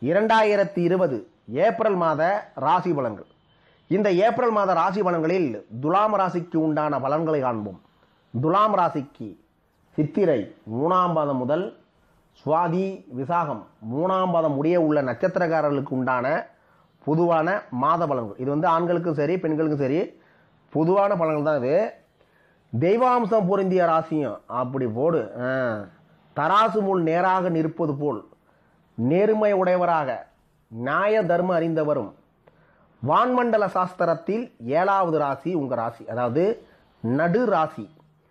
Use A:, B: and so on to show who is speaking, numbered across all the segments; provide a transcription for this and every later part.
A: இரண்டாயிரத்தி இருபது ஏப்ரல் மாத ராசி பலன்கள் இந்த ஏப்ரல் மாத ராசி பலன்களில் துலாம் ராசிக்கு உண்டான பலன்களை காண்போம் துலாம் ராசிக்கு சித்திரை மூணாம் பாதம் முதல் சுவாதி விசாகம் மூணாம் பாதம் முடிய உள்ள நட்சத்திரக்காரர்களுக்கு உண்டான பொதுவான மாத பலன்கள் இது வந்து ஆண்களுக்கும் சரி பெண்களுக்கும் சரி பொதுவான பலன்கள் தான் இது தெய்வாம்சம் பொருந்திய ராசியும் அப்படி போடு ஆ. தராசு முள் நேராக நிற்பது போல் நேர்மை உடையவராக நியாய தர்ம அறிந்தவரும் வான்மண்டல சாஸ்திரத்தில் ஏழாவது ராசி உங்கள் ராசி அதாவது நடு ராசி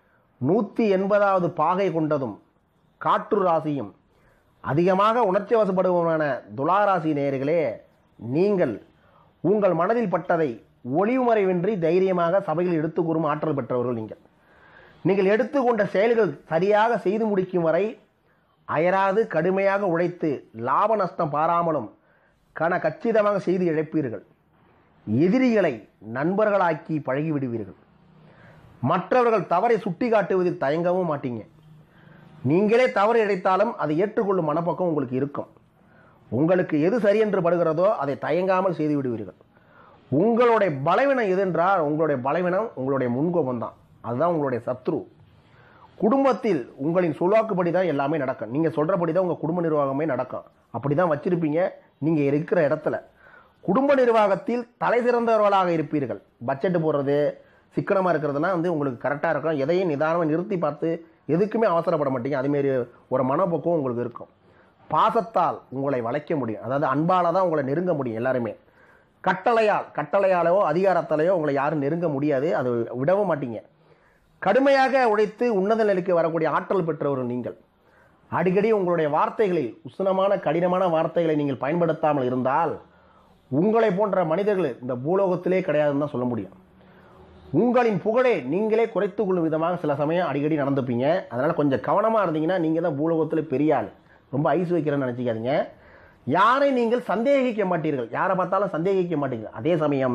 A: நூற்றி எண்பதாவது பாகை கொண்டதும் காற்று ராசியும் அதிகமாக உணர்ச்சி வசப்படுபவனான துளாராசி நேயர்களே நீங்கள் உங்கள் மனதில் பட்டதை ஒளிவுமறைவின்றி தைரியமாக சபையில் எடுத்து கூறும் ஆற்றல் பெற்றவர்கள் நீங்கள் நீங்கள் எடுத்துக்கொண்ட செயல்கள் சரியாக செய்து முடிக்கும் வரை அயராது கடுமையாக உழைத்து லாப நஷ்டம் பாராமலும் கன கச்சிதமாக செய்து இழைப்பீர்கள் எதிரிகளை நண்பர்களாக்கி பழகிவிடுவீர்கள் மற்றவர்கள் தவறை சுட்டி காட்டுவதில் தயங்கவும் மாட்டீங்க நீங்களே தவறு இழைத்தாலும் அதை ஏற்றுக்கொள்ளும் மனப்பக்கம் உங்களுக்கு இருக்கும் உங்களுக்கு எது சரி என்று படுகிறதோ அதை தயங்காமல் செய்து விடுவீர்கள் உங்களுடைய பலவீனம் எதென்றால் உங்களுடைய பலவீனம் உங்களுடைய முன்கோபம் தான் அதுதான் உங்களுடைய சத்ரு குடும்பத்தில் உங்களின் சொல்வாக்குப்படி தான் எல்லாமே நடக்கும் நீங்கள் சொல்கிறபடி தான் உங்கள் குடும்ப நிர்வாகமே நடக்கும் அப்படி தான் வச்சிருப்பீங்க நீங்கள் இருக்கிற இடத்துல குடும்ப நிர்வாகத்தில் தலை சிறந்தவர்களாக இருப்பீர்கள் பட்ஜெட் போடுறது சிக்கனமாக இருக்கிறதுலாம் வந்து உங்களுக்கு கரெக்டாக இருக்கும் எதையும் நிதானமாக நிறுத்தி பார்த்து எதுக்குமே அவசரப்பட மாட்டீங்க அதுமாரி ஒரு மனப்போக்கம் உங்களுக்கு இருக்கும் பாசத்தால் உங்களை வளைக்க முடியும் அதாவது அன்பால் தான் உங்களை நெருங்க முடியும் எல்லாருமே கட்டளையால் கட்டளையாலோ அதிகாரத்தாலேயோ உங்களை யாரும் நெருங்க முடியாது அது விடவும் மாட்டீங்க கடுமையாக உழைத்து உன்னத நிலைக்கு வரக்கூடிய ஆற்றல் பெற்றவர்கள் நீங்கள் அடிக்கடி உங்களுடைய வார்த்தைகளில் உஷ்ணமான கடினமான வார்த்தைகளை நீங்கள் பயன்படுத்தாமல் இருந்தால் உங்களை போன்ற மனிதர்கள் இந்த பூலோகத்திலே கிடையாதுன்னு தான் சொல்ல முடியும் உங்களின் புகழை நீங்களே குறைத்து கொள்ளும் விதமாக சில சமயம் அடிக்கடி நடந்துப்பீங்க அதனால் கொஞ்சம் கவனமாக இருந்தீங்கன்னா நீங்கள் தான் பூலோகத்தில் பெரிய ஆள் ரொம்ப ஐஸ் வைக்கிறேன்னு நினச்சிக்காதீங்க யாரை நீங்கள் சந்தேகிக்க மாட்டீர்கள் யாரை பார்த்தாலும் சந்தேகிக்க மாட்டீங்க அதே சமயம்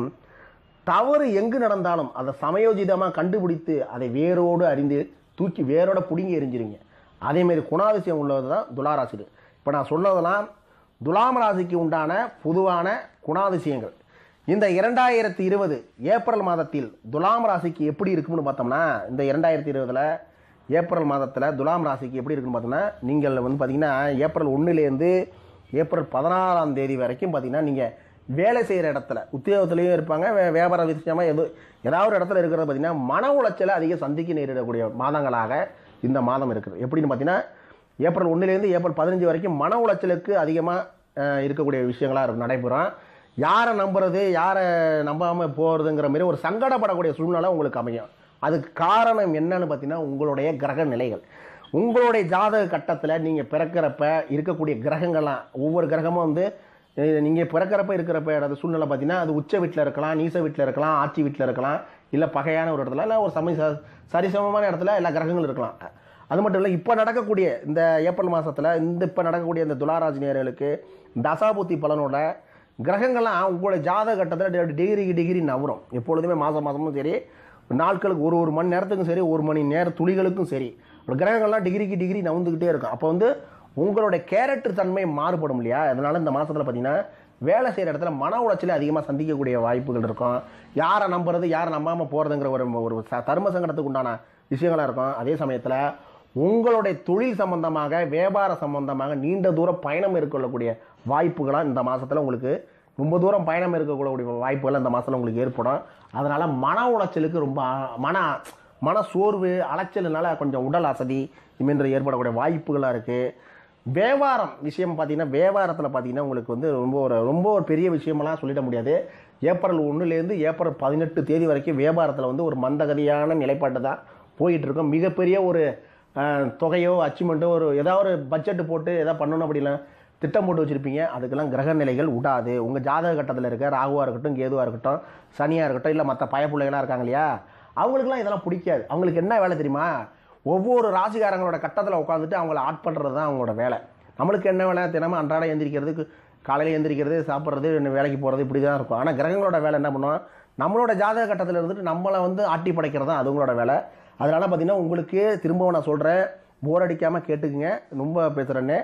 A: தவறு எங்கு நடந்தாலும் அதை சமயோஜிதமாக கண்டுபிடித்து அதை வேரோடு அறிந்து தூக்கி வேரோட பிடுங்கி எரிஞ்சிருங்க அதேமாரி குணாதிசயம் உள்ளது தான் துளாராசி இப்போ நான் சொன்னதெல்லாம் துலாம் ராசிக்கு உண்டான பொதுவான குணாதிசயங்கள் இந்த இரண்டாயிரத்தி இருபது ஏப்ரல் மாதத்தில் துலாம் ராசிக்கு எப்படி இருக்கும்னு பார்த்தோம்னா இந்த இரண்டாயிரத்தி இருபதில் ஏப்ரல் மாதத்தில் துலாம் ராசிக்கு எப்படி இருக்குன்னு பார்த்தோம்னா நீங்கள் வந்து பார்த்தீங்கன்னா ஏப்ரல் ஒன்றுலேருந்து ஏப்ரல் பதினாறாம் தேதி வரைக்கும் பார்த்தீங்கன்னா நீங்கள் வேலை செய்கிற இடத்துல உத்தியோகத்துலேயும் இருப்பாங்க வே- வியாபார விஷயமாக எது ஏதாவது ஒரு இடத்துல இருக்கிறது பார்த்தீங்கன்னா மன உளைச்சலை அதிகம் சந்திக்க நேரிடக்கூடிய மாதங்களாக இந்த மாதம் இருக்குது எப்படின்னு பார்த்தீங்கன்னா ஏப்ரல் ஒன்றுலேருந்து ஏப்ரல் பதினஞ்சு வரைக்கும் மன உளைச்சலுக்கு அதிகமாக இருக்கக்கூடிய விஷயங்களாக இருக்கும் நடைபெறும் யாரை நம்புறது யாரை நம்பாமல் போகிறதுங்கிற மாதிரி ஒரு சங்கடப்படக்கூடிய சூழ்நிலை உங்களுக்கு அமையும் அதுக்கு காரணம் என்னன்னு பார்த்தீங்கன்னா உங்களுடைய கிரக நிலைகள் உங்களுடைய ஜாதக கட்டத்தில் நீங்கள் பிறக்கிறப்ப இருக்கக்கூடிய கிரகங்கள்லாம் ஒவ்வொரு கிரகமும் வந்து நீங்கள் பிறக்கிறப்ப இருக்கிறப்ப அந்த சூழ்நிலை பார்த்தீங்கன்னா அது உச்ச வீட்டில் இருக்கலாம் நீச வீட்டில் இருக்கலாம் ஆட்சி வீட்டில் இருக்கலாம் இல்லை பகையான ஒரு இடத்துல இல்லை ஒரு சமய ச- சரிசமமான இடத்துல எல்லா கிரகங்களும் இருக்கலாம் அது மட்டும் இல்லை இப்போ நடக்கக்கூடிய இந்த ஏப்ரல் மாதத்தில் இந்த இப்போ நடக்கக்கூடிய இந்த துளாராசி நேயர்களுக்கு தசாபுத்தி பலனோட கிரகங்கள்லாம் உங்களுடைய ஜாதக கட்டத்தில் டிகிரிக்கு டிகிரி நவரும் எப்பொழுதுமே மாதம் மாதமும் சரி நாட்களுக்கு ஒரு ஒரு மணி நேரத்துக்கும் சரி ஒரு மணி நேர துளிகளுக்கும் சரி ஒரு கிரகங்கள்லாம் டிகிரிக்கு டிகிரி நவுந்துக்கிட்டே இருக்கும் அப்போ வந்து உங்களுடைய கேரக்டர் தன்மை மாறுபடும் இல்லையா அதனால இந்த மாதத்தில் பார்த்தீங்கன்னா வேலை செய்கிற இடத்துல மன உளைச்சலை அதிகமாக சந்திக்கக்கூடிய வாய்ப்புகள் இருக்கும் யாரை நம்புறது யாரை நம்பாமல் போகிறதுங்கிற ஒரு ஒரு ச- தர்ம சங்கடத்துக்கு உண்டான விஷயங்களாக இருக்கும் அதே சமயத்தில் உங்களுடைய தொழில் சம்பந்தமாக வியாபார சம்பந்தமாக நீண்ட தூரம் பயணம் மேற்கொள்ளக்கூடிய வாய்ப்புகளாக இந்த மாதத்தில் உங்களுக்கு ரொம்ப தூரம் பயணம் இருக்கக்கூடிய வாய்ப்புகள் இந்த மாதத்தில் உங்களுக்கு ஏற்படும் அதனால் மன உளைச்சலுக்கு ரொம்ப ஆ- மன மன சோர்வு அலைச்சலுனால கொஞ்சம் உடல் அசதி இதுமாரி ஏற்படக்கூடிய வாய்ப்புகளாக இருக்குது வியாபாரம் விஷயம் பார்த்தீங்கன்னா வியாபாரத்தில் பார்த்தீங்கன்னா உங்களுக்கு வந்து ரொம்ப ஒரு ரொம்ப ஒரு பெரிய விஷயமெல்லாம் சொல்லிட முடியாது ஏப்ரல் ஒன்றுலேருந்து ஏப்ரல் பதினெட்டு தேதி வரைக்கும் வியாபாரத்தில் வந்து ஒரு மந்தகதியான நிலைப்பாட்டு தான் போயிட்டு இருக்கோம் மிகப்பெரிய ஒரு அஹ், தொகையோ அச்சீவ்மெண்ட்டோ ஒரு ஏதாவது ஒரு பட்ஜெட் போட்டு எதாவது பண்ணணும் அப்படிலாம் திட்டம் போட்டு வச்சுருப்பீங்க அதுக்கெல்லாம் கிரக நிலைகள் விடாது உங்கள் ஜாதக கட்டத்தில் இருக்க ராகுவாக இருக்கட்டும் கேதுவாக இருக்கட்டும் சனியாக இருக்கட்டும் இல்லை மற்ற பயப்பிள்ளைகளாக இருக்காங்க இல்லையா அவங்களுக்குலாம் இதெல்லாம் பிடிக்காது அவங்களுக்கு என்ன வேலை தெரியுமா ஒவ்வொரு ராசிக்காரங்களோட கட்டத்தில் உட்காந்துட்டு அவங்கள ஆட் பண்ணுறது தான் அவங்களோட வேலை நம்மளுக்கு என்ன வேலை தினமும் அன்றாடம் எந்திரிக்கிறதுக்கு காலையில் எந்திரிக்கிறது சாப்பிட்றது இன்னும் வேலைக்கு போகிறது இப்படி தான் இருக்கும் ஆனால் கிரகங்களோட வேலை என்ன பண்ணுவோம் நம்மளோட ஜாதக கட்டத்தில் இருந்துட்டு நம்மளை வந்து ஆட்டி படைக்கிறது தான் அதுங்களோட வேலை அதனால் பார்த்தீங்கன்னா உங்களுக்கு திரும்பவும் நான் சொல்கிறேன் போர் அடிக்காமல் கேட்டுக்குங்க ரொம்ப பேசுகிறேன்னு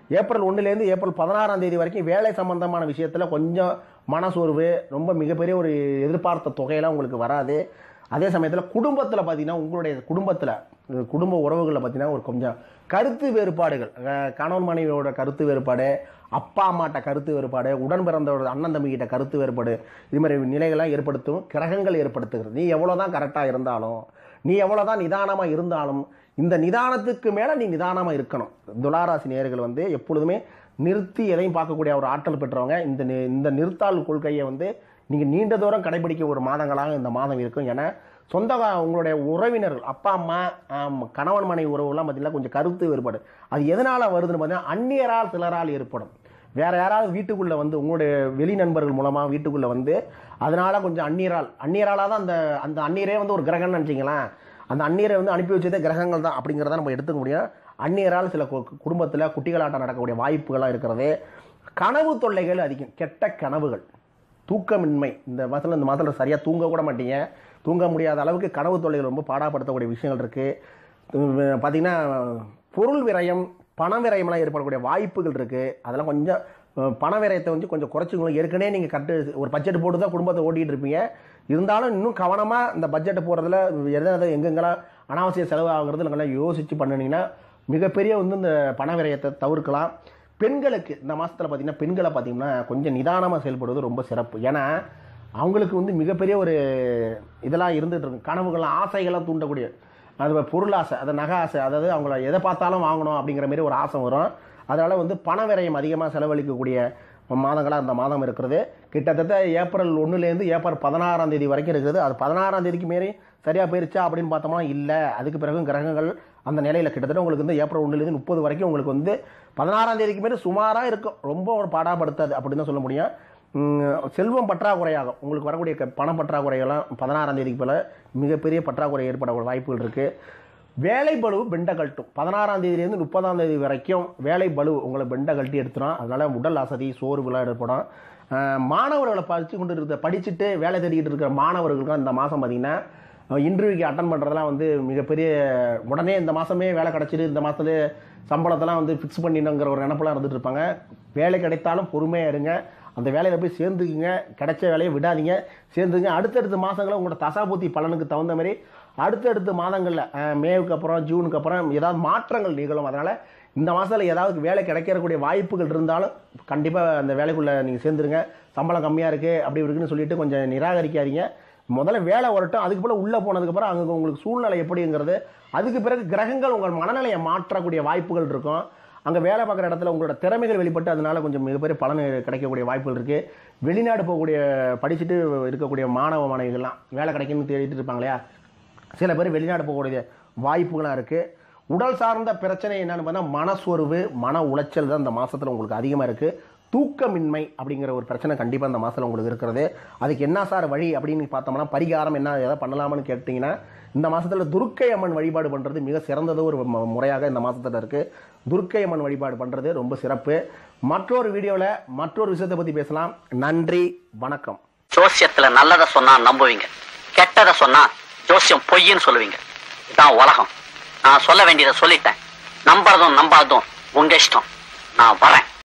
A: ஏப்ரல் ஒன்றுலேருந்து ஏப்ரல் பதினாறாம் தேதி வரைக்கும் வேலை சம்பந்தமான விஷயத்தில் கொஞ்சம் மனசோர்வு ரொம்ப மிகப்பெரிய ஒரு எதிர்பார்த்த தொகையெல்லாம் உங்களுக்கு வராது அதே சமயத்தில் குடும்பத்தில் பார்த்தீங்கன்னா உங்களுடைய குடும்பத்தில் குடும்ப உறவுகளில் பார்த்தீங்கன்னா ஒரு கொஞ்சம் கருத்து வேறுபாடுகள் அஹ் கணவன் மனைவியோட கருத்து வேறுபாடு அப்பா அம்மாட்ட கருத்து வேறுபாடு உடன் பிறந்தவரோட அண்ணன் தம்பிக்கிட்ட கருத்து வேறுபாடு இது மாதிரி நிலைகள்லாம் ஏற்படுத்தும் கிரகங்கள் ஏற்படுத்துகிறது நீ எவ்வளோதான் கரெக்டாக இருந்தாலும் நீ எவ்வளோதான் நிதானமாக இருந்தாலும் இந்த நிதானத்துக்கு மேலே நீ நிதானமாக இருக்கணும் துளாராசி நேயர்கள் வந்து எப்பொழுதுமே நிறுத்தி எதையும் பார்க்கக்கூடிய ஒரு ஆற்றல் பெற்றவங்க இந்த நி- இந்த நிறுத்தாள் கொள்கையை வந்து நீங்கள் நீண்ட தூரம் கடைபிடிக்க ஒரு மாதங்களாக இந்த மாதம் இருக்கும் ஏன்னா சொந்த உங்களுடைய உறவினர்கள் அப்பா அம்மா ஆம், கணவன் மனைவி உறவுலாம் பார்த்தீங்கன்னா கொஞ்சம் கருத்து வேறுபாடு அது எதனால் வருதுன்னு பார்த்தீங்கன்னா அந்நியரால் சிலரால் ஏற்படும் வேற யாராவது வீட்டுக்குள்ளே வந்து உங்களுடைய வெளி நண்பர்கள் மூலமாக வீட்டுக்குள்ளே வந்து அதனால கொஞ்சம் அந்நியரால் அந்நியராலாக தான் அந்த அந்த அந்நியரே வந்து ஒரு கிரகம்னு நினச்சிங்களேன் அந்த அந்நியரை வந்து அனுப்பி வச்சதே கிரகங்கள் தான் அப்படிங்கிறத நம்ம எடுத்துக்க முடியும் அந்நியரால் சில குடும்பத்தில் குட்டிகளாட்டம் நடக்கக்கூடிய வாய்ப்புகளாக இருக்கிறது கனவு தொல்லைகள் அதிகம் கெட்ட கனவுகள் தூக்கமின்மை இந்த மாதத்தில் இந்த மாதத்தில் சரியாக தூங்க கூட மாட்டீங்க தூங்க முடியாத அளவுக்கு கனவு தொல்லைகள் ரொம்ப பாடாப்படுத்தக்கூடிய விஷயங்கள் இருக்குது பார்த்தீங்கன்னா பொருள் விரயம் பண விரயம்லாம் ஏற்படக்கூடிய வாய்ப்புகள் இருக்குது அதெல்லாம் கொஞ்சம் அஹ், பண விரயத்தை வந்து கொஞ்சம் குறைச்சிக்கணும் ஏற்கனவே நீங்கள் கட்டு ஒரு பட்ஜெட் போட்டு தான் குடும்பத்தை ஓட்டிகிட்டு இருப்பீங்க இருந்தாலும் இன்னும் கவனமாக இந்த பட்ஜெட்டை போடுறதுல எதை எதை எங்கெங்கெல்லாம் அனாவசிய செலவு ஆகுறது நல்லா யோசித்து பண்ணினீங்கன்னா மிகப்பெரிய வந்து இந்த பண விரயத்தை தவிர்க்கலாம் பெண்களுக்கு இந்த மாதத்தில் பார்த்தீங்கன்னா பெண்களை பார்த்தீங்கன்னா கொஞ்சம் நிதானமாக செயல்படுவது ரொம்ப சிறப்பு ஏன்னா அவங்களுக்கு வந்து மிகப்பெரிய ஒரு இதெல்லாம் இருந்துட்டு இருக்கும் கனவுகள்லாம் ஆசைகள்லாம் தூண்டக்கூடிய அது பொருள் ஆசை அது நகை ஆசை அதாவது அவங்கள எதை பார்த்தாலும் வாங்கணும் அப்படிங்கிற மாதிரி ஒரு ஆசை வரும் அதனால் வந்து பண விரயம் அதிகமாக செலவழிக்கக்கூடிய மாதங்களாக அந்த மாதம் இருக்கிறது கிட்டத்தட்ட ஏப்ரல் ஒன்றுலேருந்து ஏப்ரல் பதினாறாம் தேதி வரைக்கும் இருக்குது அது பதினாறாம் தேதிக்கு மாரி சரியாக போயிருச்சா அப்படின்னு பார்த்தோம்னா இல்லை அதுக்கு பிறகும் கிரகங்கள் அந்த நிலையில் கிட்டத்தட்ட உங்களுக்கு வந்து ஏப்ரல் ஒன்றுலேருந்து முப்பது வரைக்கும் உங்களுக்கு வந்து பதினாறாம் தேதிக்கு மேலே சுமாராக இருக்கும் ரொம்ப ஒரு பாடாப்படுத்தாது அப்படின்னு தான் சொல்ல முடியும் உம், செல்வம் பற்றாக்குறையாகும் உங்களுக்கு வரக்கூடிய க- பண பற்றாக்குறையெல்லாம் பதினாறாம் தேதிக்கு மேலே மிகப்பெரிய பற்றாக்குறை ஏற்படக்கூடிய வாய்ப்புகள் இருக்குது வேலை பளு பெண்டை கழட்டும் பதினாறாம் தேதியிலேருந்து முப்பதாம் தேதி வரைக்கும் வேலை பளு உங்களை பெண்டை கழட்டி எடுத்துரும் அதனால் உடல் அசதி சோர்வுலாம் ஏற்படும் அஹ், மாணவர்களை படித்து கொண்டு இருக்க படிச்சுட்டு வேலை தேடிக்கிட்டு இருக்கிற மாணவர்களுக்கும் இந்த மாதம் பார்த்திங்கன்னா இன்டர்வியூக்கு அட்டன் பண்ணுறதெல்லாம் வந்து மிகப்பெரிய உடனே இந்த மாதமே வேலை கிடச்சிட்டு இந்த மாதத்துல சம்பளத்தெல்லாம் வந்து ஃபிக்ஸ் பண்ணிடணுங்கிற ஒரு நினப்பெல்லாம் இருந்துட்டு இருப்பாங்க வேலை கிடைத்தாலும் பொறுமையாக இருங்க அந்த வேலையில் போய் சேர்ந்துக்குங்க கிடைச்ச வேலையை விடாதீங்க சேர்ந்துங்க அடுத்தடுத்த மாதங்களில் உங்களோட தசாபூத்தி பலனுக்கு தகுந்த மாதிரி அடுத்தடுத்த மாதங்களில் மேவுக்கு அப்புறம் ஜூனுக்கு அப்புறம் ஏதாவது மாற்றங்கள் நிகழும் அதனால் இந்த மாதத்தில் ஏதாவது வேலை கிடைக்கிறக்கூடிய வாய்ப்புகள் இருந்தாலும் கண்டிப்பாக அந்த வேலைக்குள்ளே நீங்கள் சேர்ந்துருங்க சம்பளம் கம்மியாக இருக்குது அப்படி இருக்குன்னு சொல்லிட்டு கொஞ்சம் நிராகரிக்காதீங்க முதல்ல வேலை வரட்டும் அதுக்கு போல உள்ளே போனதுக்கப்புறம் அங்கே உங்களுக்கு சூழ்நிலை எப்படிங்கிறது அதுக்கு பிறகு கிரகங்கள் உங்கள் மனநிலையை மாற்றக்கூடிய வாய்ப்புகள் இருக்கும் அங்கே வேலை பார்க்குற இடத்துல உங்களோட திறமைகள் வெளிப்பட்டு அதனால கொஞ்சம் மிகப்பெரிய பலன் கிடைக்கக்கூடிய வாய்ப்புகள் இருக்குது வெளிநாடு போகக்கூடிய படிச்சுட்டு இருக்கக்கூடிய மாணவ மாணவிகள்லாம் வேலை கிடைக்கும்னு தேடிட்டு இருப்பாங்க இல்லையா சில பேர் வெளிநாடு போகக்கூடிய வாய்ப்புகளாக இருக்குது உடல் சார்ந்த பிரச்சனை என்னன்னு பார்த்தா மனசோர்வு மன உளைச்சல் தான் இந்த மாதத்தில் உங்களுக்கு அதிகமாக இருக்குது தூக்கமின்மை அப்படிங்கிற ஒரு பிரச்சனை கண்டிப்பாக இந்த மாதத்தில் உங்களுக்கு இருக்கிறது அதுக்கு என்ன சார் வழி அப்படின்னு பார்த்தோம்னா பரிகாரம் என்ன எதாவது பண்ணலாமான்னு கேட்டிங்கன்னா இந்த மாதத்தில் துர்க்கை அம்மன் வழிபாடு பண்ணுறது மிக சிறந்தது ஒரு ம- முறையாக இந்த மாதத்தில் இருக்குது துர்க்கை அம்மன் வழிபாடு பண்ணுறது ரொம்ப சிறப்பு மற்றொரு வீடியோவில் மற்றொரு விஷயத்தை பற்றி பேசலாம் நன்றி வணக்கம்
B: ஜோசியத்துல நல்லத சொன்னா நம்புவீங்க கெட்டத சொன்னா ஜோசியம் பொய்ன்னு சொல்லுவீங்க இதான் உலகம் நான் சொல்ல வேண்டியதை சொல்லிட்டேன் நம்புறதும் நம்பாததும் உங்க இஷ்டம் நான் வரேன்